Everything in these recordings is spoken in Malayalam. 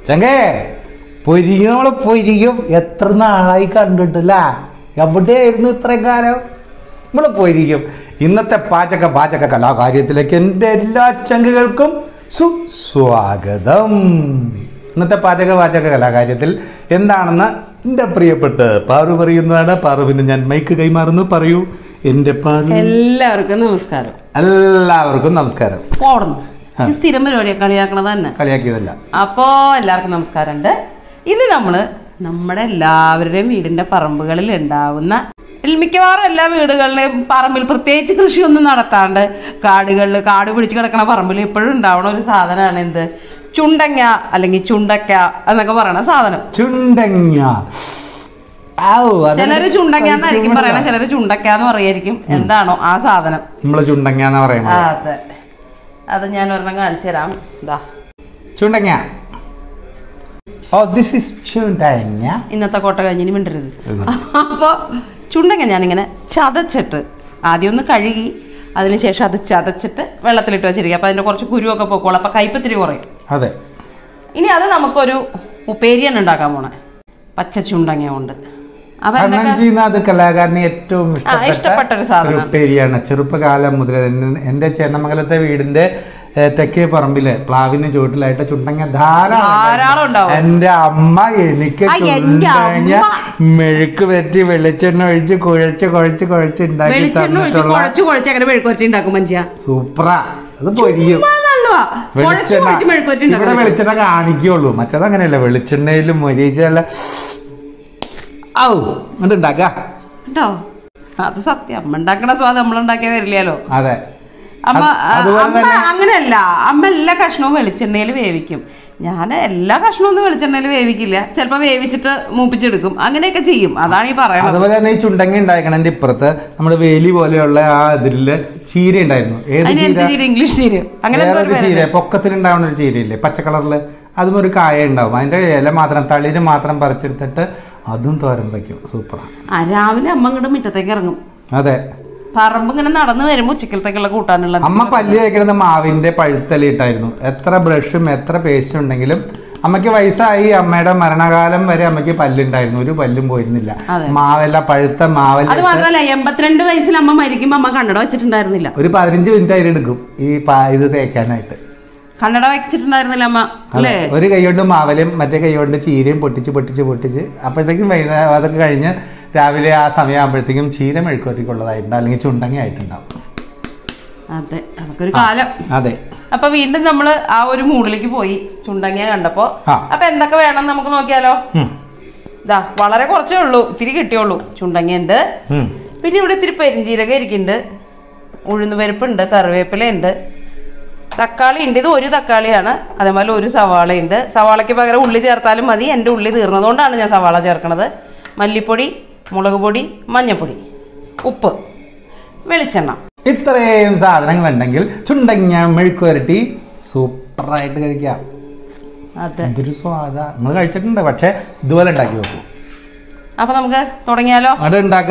ചങ്കേ പൊരിക്കും നമ്മളെ പൊരിക്കും എത്ര നാളായി കണ്ടിട്ടില്ല എവിടെയായിരുന്നു ഇത്രയും കാലം നമ്മൾ പൊരിക്കും ഇന്നത്തെ പാചക പാചക കലാകാര്യത്തിലേക്ക് എൻ്റെ എല്ലാ ചങ്കുകൾക്കും സുസ്വാഗതം ഇന്നത്തെ പാചക പാചക കലാകാര്യത്തിൽ എന്താണെന്ന് എൻ്റെ പ്രിയപ്പെട്ട് പാറു പറയുന്നതാണ് പാറുവിന് ഞാൻ മൈക്ക് കൈമാറുന്നു പറയൂ എൻ്റെ പാറു എല്ലാവർക്കും നമസ്കാരം എല്ലാവർക്കും നമസ്കാരം ഓടുന്നു ഇത് സ്ഥിരം പരിപാടിയാണ് കളിയാക്കണത് തന്നെ കളിയാക്കിയതല്ല അപ്പോ എല്ലാവർക്കും നമസ്കാരമുണ്ട് ഇന്ന് നമ്മള് നമ്മുടെ എല്ലാവരുടെയും വീടിന്റെ പറമ്പുകളിൽ ഉണ്ടാവുന്ന മിക്കവാറും എല്ലാ വീടുകളിലെയും പറമ്പിൽ പ്രത്യേകിച്ച് കൃഷിയൊന്നും നടത്താണ്ട് കാടുകളിൽ കാട് പിടിച്ച് കിടക്കണ പറമ്പിൽ ഇപ്പോഴും ഉണ്ടാവണ ഒരു സാധനമാണ് എന്ത് ചുണ്ടങ്ങ അല്ലെങ്കിൽ ചുണ്ടക്ക എന്നൊക്കെ പറയണ സാധനം ചുണ്ടങ്ങ ഔ, അത് ചിലര് ചുണ്ടങ്ങ എന്നായിരിക്കും പറയണ ചിലര് ചുണ്ടക്ക എന്ന് പറയായിരിക്കും എന്താണോ ആ സാധനം നമ്മള് ചുണ്ടങ്ങ എന്ന് ആ, പറയുന്നത് അതെ അത് ഞാൻ ഒരെണ്ണം കാണിച്ചു തരാം ഇതാ ചുണ്ടങ്ങ ഓ ദിസ് ഇസ് ചുണ്ടങ്ങ ഇന്നത്തെ കോട്ട കഴിഞ്ഞിനി മിണ്ടരുത് അപ്പോൾ ചുണ്ടങ്ങ ഞാനിങ്ങനെ ചതച്ചിട്ട് ആദ്യം ഒന്ന് കഴുകി അതിനുശേഷം അത് ചതച്ചിട്ട് വെള്ളത്തിലിട്ട് വെച്ചിരിക്കുക അപ്പോൾ അതിൻ്റെ കുറച്ച് കുരുവൊക്കെ പൊക്കോളും അപ്പോൾ കയ്പത്തിരി കുറയും അതെ ഇനി അത് നമുക്കൊരു ഉപ്പേരിയാണ് ഉണ്ടാക്കാൻ പോണേ പച്ച ചുണ്ടങ്ങ കൊണ്ട് അപ്പം കണ്ണൻ ചെയ്യുന്ന അത് കലാകാരന് ഏറ്റവും ഇഷ്ടപ്പെട്ട ഇഷ്ടപ്പെട്ട ഒരു ഒരു സാധനം. ഉപ്പേരിയാണ് ചെറുപ്പകാലം മുതൽ എന്നെ- എൻ്റെ ചേന്നമംഗലത്തെ വീടിന്റെ ഏ, തെക്കേ പറമ്പില് പ്ലാവിന് ചുവട്ടിലായിട്ട് ചുണ്ടങ്ങ ധാരാളം ധാരാളം ഉണ്ടാവും. എൻ്റെ അമ്മ എനിക്ക് ആ, എൻ്റെ ചുണ്ടങ്ങ മെഴുക്ക് പറ്റി വെളിച്ചെണ്ണ ഒഴിച്ച് കുഴച്ച് കുഴച്ച് കുഴച്ച് ഉണ്ടാക്കി വെളിച്ചെണ്ണ ഒഴിച്ച് തന്നിട്ടുള്ള കുഴച്ച് കുഴച്ച് അങ്ങനെ മെഴുക്കുവരട്ടി ഉണ്ടാക്കും മനുഷ്യ സൂപ്പറാ അത് പൊരിയും കുഴച്ച് വെളിച്ചെണ്ണ കുഴച്ച് മെഴുക്കുവരട്ടി ഇവിടെ ഉണ്ടാക്കും വെളിച്ചെണ്ണ കാണിക്കുള്ളൂ മറ്റേത് അങ്ങനെയല്ല വെളിച്ചെണ്ണയിലും മൊരീച്ചല്ല ഔ എന്നിട്ട് ഉണ്ടാക്ക കേട്ടോ അത് സത്യം അമ്മ ഉണ്ടാക്കണ സ്വാദം നമ്മളുണ്ടാക്കിയ വരില്ലല്ലോ അതെ അമ്മ അത് അതുപോലെ അമ്മ തന്നെ അങ്ങനെയല്ല അമ്മ എല്ലാ കഷ്ണവും വെളിച്ചെണ്ണയിൽ വേവിക്കും ഞാൻ എല്ലാ കഷ്ണവും ഒന്നും വെളിച്ചെണ്ണയിൽ വേവിക്കില്ല ചിലപ്പോൾ വേവിച്ചിട്ട് മൂപ്പിച്ചെടുക്കും അങ്ങനെയൊക്കെ ചെയ്യും അതാണ് ഈ പറയണത് അതുപോലെ തന്നെ ഈ ചുണ്ടങ്ങ ഉണ്ടാക്കണതിന്റെ ഇപ്പുറത്ത് നമ്മുടെ വേലി പോലെയുള്ള ആ ഇതില് ചീര ഉണ്ടായിരുന്നു ഏത് അതിന് എന്ത് ചീര ചീര ഇംഗ്ലീഷ് ചീര അങ്ങനെ എന്തോ ഒരു വേറൊരു പേരുണ്ട്. ചീര പൊക്കത്തിലുണ്ടാവുന്ന ഒരു ചീരയില്ലേ പച്ച കളറില് അതും ഒരു കായ ഉണ്ടാവും അതിന്റെ ഇല മാത്രം തളിര് മാത്രം പറിച്ചെടുത്തിട്ട് അതും തോരൻ വയ്ക്കും സൂപ്പറാ ആ രാവിലെ അമ്മ അങ്ങോട്ട് മുറ്റത്തേക്ക് ഇറങ്ങും അതെ പറമ്പ് ഇങ്ങനെ നടന്നു വരുമ്പോൾ ഉച്ചക്കലത്തേക്കുള്ള കൂട്ടാനുള്ള അമ്മ പല്ല് തേക്കുന്നത് മാവിന്റെ പഴുത്തലിട്ടായിരുന്നു എത്ര ബ്രഷും എത്ര പേസ്റ്റും ഉണ്ടെങ്കിലും അമ്മയ്ക്ക് വയസ്സായി അമ്മയുടെ മരണകാലം വരെ അമ്മയ്ക്ക് പല്ലുണ്ടായിരുന്നു ഒരു പല്ലും പോയിരുന്നില്ല അതെ. മാവല്ല പഴുത്ത അത് മാവല്ല മാത്രമല്ല എൺപത്തിരണ്ട് വയസ്സിൽ അമ്മ മരിക്കുമ്പോൾ അമ്മ കണ്ണട വെച്ചിട്ടുണ്ടായിരുന്നില്ല ഒരു പതിനഞ്ച് മിനിറ്റ് അതിലെടുക്കും ഈ പാ- ഇത് തേക്കാനായിട്ട് കണ്ണട വെച്ചിട്ടുണ്ടായിരുന്നില്ല അമ്മ അല്ലേ ഒരു കൈ കൊണ്ട് മാവലും മറ്റേ കൈ കൊണ്ട് ചീരയും പൊട്ടിച്ച് പൊട്ടിച്ച് പൊട്ടിച്ച് അപ്പോഴത്തേക്കും വൈകുന്നേരം അതൊക്കെ കഴിഞ്ഞ് രാവിലെ ആ സമയമാകുമ്പോഴത്തേക്കും ചീര മെഴുക്കുവരട്ടിക്കുള്ളതായിട്ടുണ്ടാവും അല്ലെങ്കിൽ ചുണ്ടങ്ങ ആയിട്ടുണ്ടാവും അതെ അതൊക്കെ ഒരു കാലം അതെ അപ്പൊ വീണ്ടും നമ്മൾ ആ ഒരു മൂഡിലേക്ക് പോയി ചുണ്ടങ്ങ കണ്ടപ്പോ ആ. അപ്പൊ എന്തൊക്കെ വേണം നമുക്ക് നോക്കിയാലോ ഉം. ഇതാ വളരെ കുറച്ചേ ഉള്ളൂ ഇത്തിരി കിട്ടിയുള്ളൂ ചുണ്ടങ്ങ ഉണ്ട് ഉം. പിന്നെ ഇവിടെ ഇത്തിരി പെരിഞ്ചീരകം ഇരിക്കുന്നുണ്ട് ഉഴുന്നുപരിപ്പുണ്ട് കറിവേപ്പിലയുണ്ട് തക്കാളി ഉണ്ട് ഇത് ഒരു തക്കാളിയാണ് അതേപോലെ ഒരു സവാളയുണ്ട് സവാളയ്ക്ക് പകരം ഉള്ളി ചേർത്താലും മതി എൻ്റെ ഉള്ളി തീർന്നതുകൊണ്ടാണ് ഞാൻ സവാള ചേർക്കണത് മല്ലിപ്പൊടി മുളക് പൊടി മഞ്ഞൾപ്പൊടി ഉപ്പ് വെളിച്ചെണ്ണ ഇത്രയും സാധനങ്ങൾ ഉണ്ടെങ്കിൽ ചുണ്ടങ്ങ മെഴുക്കുവരട്ടി സൂപ്പറായിട്ട് കഴിക്കാം അതെ എന്തൊരു സ്വാദ നിങ്ങൾ കഴിച്ചിട്ടുണ്ട് പക്ഷെ ഇതുപോലെ ഉണ്ടാക്കി നോക്കൂ അപ്പൊ നമുക്ക് തുടങ്ങിയാലോ അവിടെ ഉണ്ടാക്ക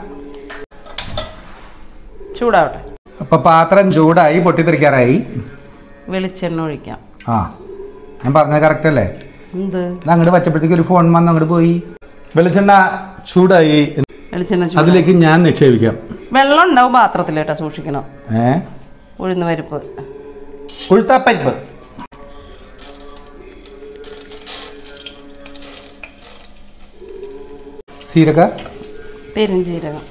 ചൂടാവട്ടെ അപ്പൊ പാത്രം ചൂടായി പൊട്ടിത്തെറിക്കാറായി വെളിച്ചെണ്ണ ഒഴിക്കാം ആ ഞാൻ പറഞ്ഞത് കറക്റ്റ് അല്ലേ എന്ത് ഇത് അങ്ങോട്ട് വച്ചപ്പോഴത്തേക്ക് ഒരു ഫോൺ വന്ന് അങ്ങോട്ട് പോയി വെളിച്ചെണ്ണ ചൂടായി വെളിച്ചെണ്ണ ചൂട് അതിലേക്ക് ഞാൻ നിക്ഷേപിക്കാം വെള്ളം ഉണ്ടാവും പാത്രത്തിൽ കേട്ടോ സൂക്ഷിക്കണം ഏ ഉഴുന്ന് പരിപ്പ് ഉഴുത്താപ്പരിപ്പ് സീരക പെരുംജീരകം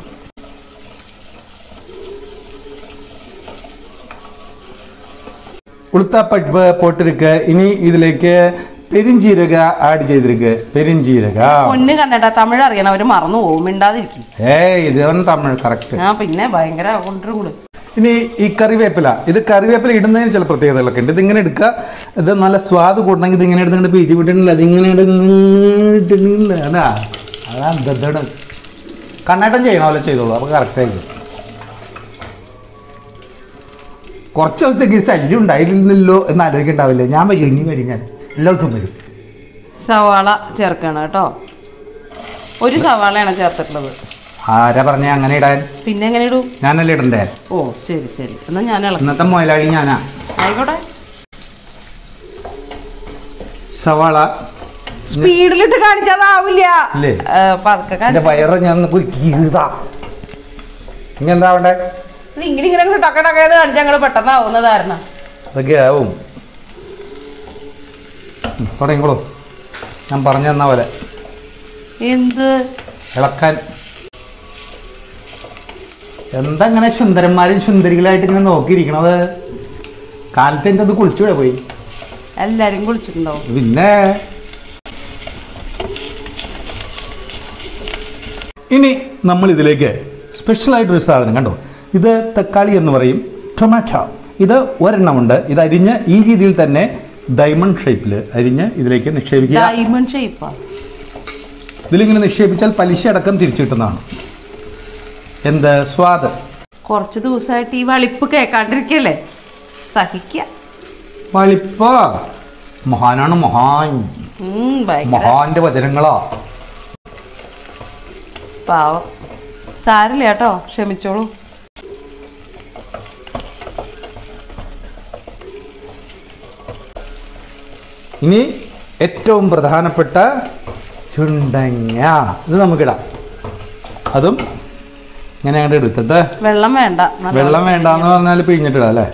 ഉളുത്താപ്പരിപ്പ് പോട്ടിருக்கு ഇനി ഇതിലേക്ക് പെരിഞ്ചീരക ആഡ് ചെയ്തിരിക്ക് പെരിഞ്ചീരക പൊന്ന് കണ്ടേട്ടാ തമിഴ് അറിയണം അവര് മറന്നു പോകും മിണ്ടാതിരിക്കും ഏയ് ഇതാണ് തമിഴ് കറക്റ്റ് ആ പിന്നെ ഭയങ്കര കൊണ്ടും കൂടി ഇനി ഈ കറിവേപ്പില ഇത് കറിവേപ്പില ഇടുന്നതിന് ചില പ്രത്യേകതകളൊക്കെ ഉണ്ട് ഇതിങ്ങനെ എടുക്കുക ഇത് നല്ല സ്വാദ് കൂട്ടണമെങ്കിൽ ഇത് ഇങ്ങനെ എടുത്തുകൊണ്ട് പീച്ച് വിട്ടിട്ടില്ല അതിങ്ങനെ ഇടുന്നില്ല അതാ അതാ ദദ്ദട് കണ്ണേട്ടം ചെയ്യണ പോലെ ചെയ്തോളൂ അപ്പോൾ കറക്റ്റായിരിക്കും കുറച്ച് ദിവസത്തേക്ക് ഈ ശല്യം ഉണ്ടായിരുന്നല്ലോ എന്ന് ആലോചിക്കണ്ടാവില്ലേ ഞാൻ വരും ഇനി വരും ഞാൻ എല്ലാ ദിവസവും വരും സവാള ചേർക്കണം കേട്ടോ ഒരു സവാളയാണ് ചേർത്തിട്ടുള്ളത് ആരാ പറഞ്ഞ അങ്ങനെ ഇടാൻ പിന്നെ എങ്ങനെ ഇടൂ ഞാനല്ലേ ഇടണ്ടേ ഓ ശരി ശരി എന്നാ ഞാൻ ഇളക്കാം ഇന്നത്തെ മുതലാളി ഞാനാ ആയിക്കോട്ടെ സവാള സ്പീഡിലിട്ട് കാണിച്ചതാവില്ല ഇല്ലേ? ഏ, പതുക്കെ എൻ്റെ കാണിച്ച വയറ് ഞാൻ കീതാ ഇനി എന്താ വേണ്ടേ ഇങ്ങനെ ഇങ്ങനെ ടക്ക ടക്കേന്ന് കാണിച്ചാൽ ഞങ്ങൾ പെട്ടെന്നാവുന്നതായിരുന്നു അതൊക്കെ ആവും ഉം, തുടങ്ങിക്കോളൂ ഞാൻ പറഞ്ഞു തന്ന പോലെ എന്ത് ഇളക്കാൻ എന്താ ഇങ്ങനെ സുന്ദരന്മാരും സുന്ദരികളായിട്ട് ഇങ്ങനെ നോക്കിയിരിക്കണത് കാലത്ത് എൻ്റെ അത് കുളിച്ചുകൂടെ പോയി എല്ലാരും കുളിച്ചിട്ടുണ്ടാവും പിന്നെ ഇനി നമ്മൾ ഇതിലേക്ക് സ്പെഷ്യലായിട്ടൊരു സാധനം കണ്ടോ ഇത് തക്കാളി എന്ന് പറയും ടൊമാറ്റോ ഇത് ഒരെണ്ണമുണ്ട് ഇത് അരിഞ്ഞ് ഈ രീതിയിൽ തന്നെ ഡയമണ്ട് ഷേപ്പിൽ അരിഞ്ഞ് ഇതിലേക്ക് നിക്ഷേപിക്കുക ഡയമണ്ട് ഷേപ്പാ ഇതിലിങ്ങനെ നിക്ഷേപിച്ചാൽ പലിശ അടക്കം തിരിച്ചു കിട്ടുന്നതാണ് എന്ത് സ്വാദ് കുറച്ച് ദിവസമായിട്ട് ഈ വളിപ്പ് കേൾക്കാണ്ടിരിക്കല്ലേ സഹിക്ക വളിപ്പ മഹാനാണ് മഹാൻ ഉം, ഭയങ്കര മഹാന്റെ വചനങ്ങളാ പാവം സാരില്ല കേട്ടോ ക്ഷമിച്ചോളൂ ഇനി ഏറ്റവും പ്രധാനപ്പെട്ട ചുണ്ടങ്ങ ഇത് നമുക്കിടാം അതും ഇങ്ങനെ അങ്ങോട്ട് എടുത്തിട്ട് വെള്ളം വേണ്ട നല്ല വെള്ളം വേണ്ടാന്ന് പറഞ്ഞാൽ പിഴിഞ്ഞിട്ടിടാം അല്ലേ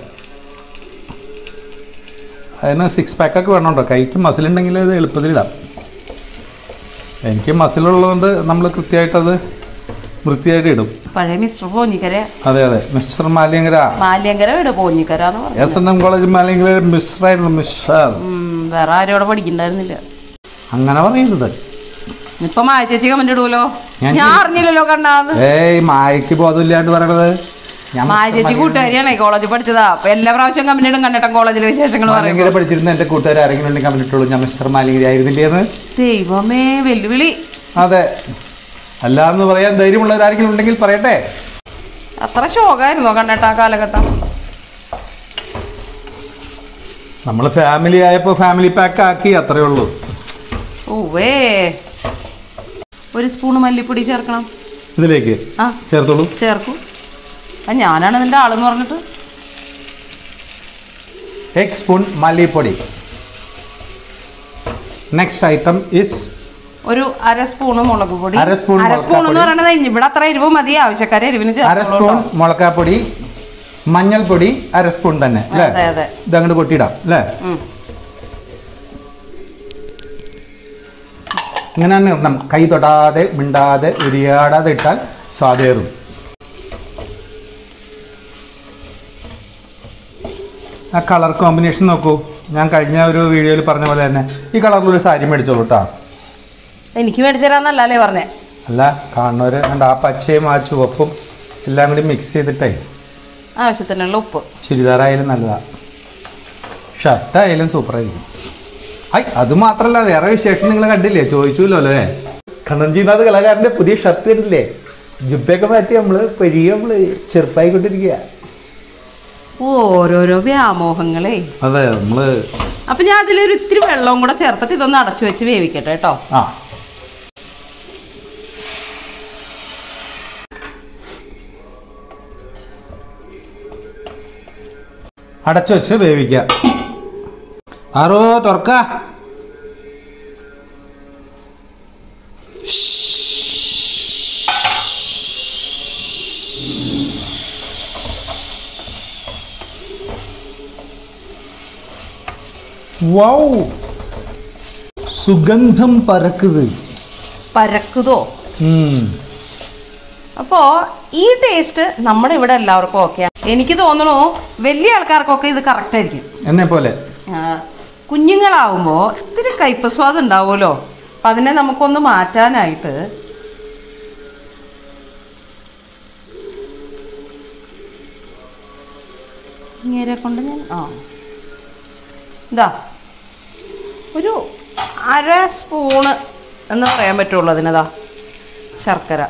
അതിന് സിക്സ് പാക്കൊക്കെ വേണമുണ്ടോ കൈക്ക് മസിലുണ്ടെങ്കിൽ ഇത് എളുപ്പത്തിലിടാം എനിക്ക് മസിലുള്ളതുകൊണ്ട് നമ്മൾ കൃത്യമായിട്ടത് വൃത്തിയായിട്ട് ഇടും പഴയ മിസ്റ്റർ പോഞ്ഞിക്കര അതെ അതെ മിസ്റ്റർ മാലിയങ്കര മാലിയങ്കര വീട് പോഞ്ഞിക്കര എന്ന് പറഞ്ഞു S N M college Maliankara മിസ്റ്ററായിരുന്നു മിസ്റ്റർ ഉം, വേറെ ആരും അവിടെ പഠിക്കണ്ടായിരുന്നില്ല അങ്ങനെ പറയരുത് ഇപ്പൊ മായ ചേച്ചി കമന്റ് ഇടുവല്ലോ ഞാൻ ഞാൻ അറിഞ്ഞില്ലല്ലോ കണ്ടാന്ന് ഏയ് മായക്ക് ബോധമില്ലാണ്ട് പറയണത് ഞാൻ മായ ചേച്ചി കൂട്ടുകാരിയാണേ കോളേജിൽ പഠിച്ചതാ അപ്പൊ എല്ലാ പ്രാവശ്യം കമന്റ് ഇടും കണ്ടിട്ടും കോളേജിലെ വിശേഷങ്ങൾ പറയും മാലിയങ്കര പഠിച്ചിരുന്ന എൻ്റെ കൂട്ടുകാർ ആരെങ്കിലും ഉണ്ടെങ്കിൽ കമന്റിട്ടുള്ളൂ ഞാൻ മിസ്റ്റർ മാലിയങ്കര ആയിരുന്നില്ലേന്ന് ദൈവമേ വെല്ലുവിളി അതെ അല്ലാന്ന് പറയാൻ ധൈര്യമുള്ളവരാരെങ്കിലും ഉണ്ടെങ്കിൽ പറയട്ടെ അത്ര ശോകായിരുന്നോ കണ്ടിട്ട് ആ കാലഘട്ടം നമ്മൾ ഫാമിലി ആയപ്പോൾ ഫാമിലി പാക്ക് ആക്കി അത്രേ ഉള്ളൂ ഓവേ ഒരു സ്പൂൺ മല്ലിപ്പൊടി ചേർക്കണം ഇതിലേക്ക് ആ ചേർത്തോളൂ ചേർക്കൂ ആ ഞാനാണ് ഇതിൻ്റെ ആളെന്ന് പറഞ്ഞിട്ട് എഗ് സ്പൂൺ മല്ലിപ്പൊടി നെക്സ്റ്റ് ഐറ്റം ഇസ് ഒരു അര സ്പൂണ് മുളക് പൊടി അര സ്പൂൺ അര സ്പൂൺ എന്ന് മുളകാപ്പൊടി. പറയുന്നത് ഇവിടെ അത്ര എരിവ് മതി ആവശ്യക്കാരെ എരിവിന് അര ചേർത്തോളൂ സ്പൂൺ കേട്ടോ. മുളകാപ്പൊടി മഞ്ഞൾപ്പൊടി അര സ്പൂൺ തന്നെ അല്ലേ അതെ അതെ ഇത് അങ്ങോട്ട് കൊട്ടിയിടാം അല്ലേ ഉം. ഇങ്ങനെ തന്നെ ഇടണം കൈ തൊടാതെ മിണ്ടാതെ ഉരിയാടാതെ ഇട്ടാൽ സ്വാദേറും ആ കളർ കോമ്പിനേഷൻ നോക്കൂ ഞാൻ കഴിഞ്ഞ ഒരു വീഡിയോയിൽ പറഞ്ഞ പോലെ തന്നെ ഈ കളറിലൊരു സാരി മേടിച്ചോളൂ കേട്ടോ എനിക്ക് മേടിച്ചു തരാന്നല്ലേ പറഞ്ഞേ അല്ല കാണുന്നവർ കണ്ട ആ പച്ചയും ആ ചുവപ്പും എല്ലാം കൂടി മിക്സ് ചെയ്തിട്ടേ ആവശ്യത്തിനുള്ള ഉപ്പ് ചുരിദാറായാലും നല്ലതാണ് ഷർട്ടായാലും സൂപ്പറായിരിക്കും ഐ അത് മാത്രല്ല വേറെ വിശേഷം നിങ്ങൾ കണ്ടില്ലേ ചോദിച്ചല്ലോ അല്ലേ കണ്ണൻജീനാഥ് കലാകാരൻ്റെ പുതിയ ഷർട്ട് കണ്ടില്ലേ ജുബയൊക്കെ മാറ്റി നമ്മൾ പെരിയ നമ്മൾ ചെറുപ്പായിക്കൊണ്ടിരിക്കുക ഓരോരോ വ്യാമോഹങ്ങളേ അതെ നമ്മൾ അപ്പൊ ഞാൻ അതിലൊരു ഇത്തിരി വെള്ളവും കൂടെ ചേർത്തിട്ട് ഇതൊന്ന് അടച്ചു വെച്ച് വേവിക്കട്ടെ കേട്ടോ ആ അടച്ചു വെച്ച് വേവിക്കുക ആരോ തുറക്ക വൗ സുഗന്ധം പരക്കുത് പരക്കുതോ ഉം. അപ്പോൾ ഈ ടേസ്റ്റ് നമ്മുടെ ഇവിടെ എല്ലാവർക്കും ഓക്കെയാണ് എനിക്ക് തോന്നുന്നു വലിയ ആൾക്കാർക്കൊക്കെ ഇത് കറക്റ്റ് ആയിരിക്കും എന്നെ പോലെ ആ, കുഞ്ഞുങ്ങളാവുമ്പോൾ ഇത്തിരി കയ്പ സ്വാദ് ഉണ്ടാവുമല്ലോ അപ്പം അതിനെ നമുക്കൊന്ന് മാറ്റാനായിട്ട് ഇങ്ങനെ കൊണ്ട് ഞാൻ ആ ഇതാ ഒരു അര സ്പൂണ് എന്ന് പറയാൻ പറ്റുള്ളൂ അതിനതാ ശർക്കര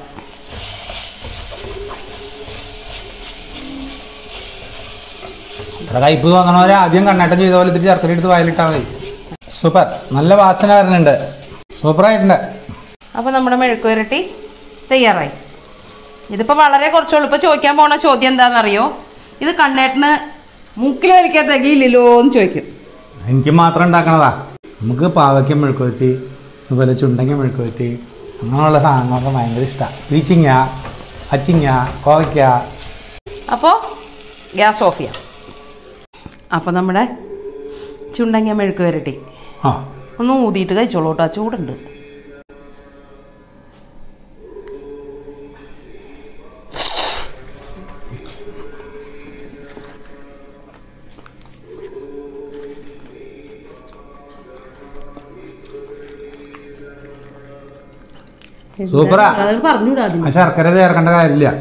ഇത്ര കയ്പ് തോന്നണവരെ ആദ്യം കണ്ണേട്ടം ചെയ്ത പോലെ ഇത്തിരി ശർക്കര എടുത്ത് വയലിട്ടാൽ മതി സൂപ്പർ നല്ല വാസന വരുന്നുണ്ട് സൂപ്പറായിട്ടുണ്ട് അപ്പോൾ നമ്മുടെ മെഴുക്കുവരട്ടി തയ്യാറായി ഇതിപ്പോൾ വളരെ കുറച്ചുള്ളൂ ഇപ്പോൾ ചോദിക്കാൻ പോണ ചോദ്യം എന്താണെന്നറിയോ ഇത് കണ്ണേട്ടന് മൂക്കിൽ വലിക്കാൻ തികയില്ലല്ലോ എന്ന് ചോദിക്കും എനിക്ക് മാത്രം ഉണ്ടാക്കണതാ നമുക്ക് പാവയ്ക്ക മെഴുക്കുവറ്റി അതുപോലെ ചുണ്ടങ്ങ മെഴുക്കുവറ്റി അങ്ങനെയുള്ള സാധനങ്ങളൊക്കെ ഭയങ്കര ഇഷ്ടമാണ് പീച്ചിങ്ങ അച്ചിങ്ങ കോവയ്ക്ക അപ്പോൾ ഗ്യാസ് ഓഫ് ചെയ്യാം അപ്പോൾ നമ്മുടെ ചുണ്ടങ്ങ മെഴുക്ക് വരട്ടി ആ ഒന്ന് ഊതിയിട്ട് കഴിച്ചോളൂ കേട്ടോ ചൂടുണ്ട് സൂപ്പറാ. അത് പറഞ്ഞൂടാ ആദ്യം. ആ ശർക്കര ചേർക്കേണ്ട കാര്യമില്ല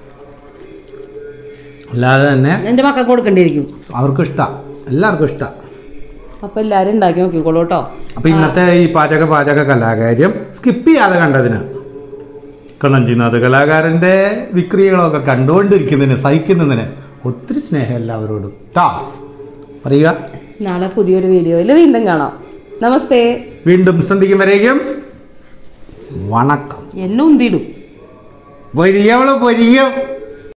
അല്ലാതെ തന്നെ എൻ്റെ മക്കൾക്ക് കൊടുക്കേണ്ടിയിരിക്കും അവർക്ക് ഇഷ്ടമാണ് എല്ലാവർക്കും ഇഷ്ടമാണ് അപ്പോൾ എല്ലാവരും ഉണ്ടാക്കി നോക്കിക്കോളൂ കേട്ടോ അപ്പോൾ ഇന്നത്തെ ഈ പാചക പാചക കലാകാര്യം സ്കിപ്പ് ചെയ്യാതെ കണ്ടതിന് കണ്ണഞ്ചിനാഥ് കലാകാരൻ്റെ വിക്രിയകളൊക്കെ കണ്ടുകൊണ്ടിരിക്കുന്നതിന് സഹിക്കുന്നതിന് ഒത്തിരി സ്നേഹം എല്ലാവരോടും ട്ടാ പറയുക നാളെ പുതിയൊരു വീഡിയോയിൽ വീണ്ടും കാണാം നമസ്തേ വീണ്ടും സന്ധിക്കും വരേക്കും വണക്കം എന്നെ ഉന്തിയിടും പൊരിയവള് പൊരിയും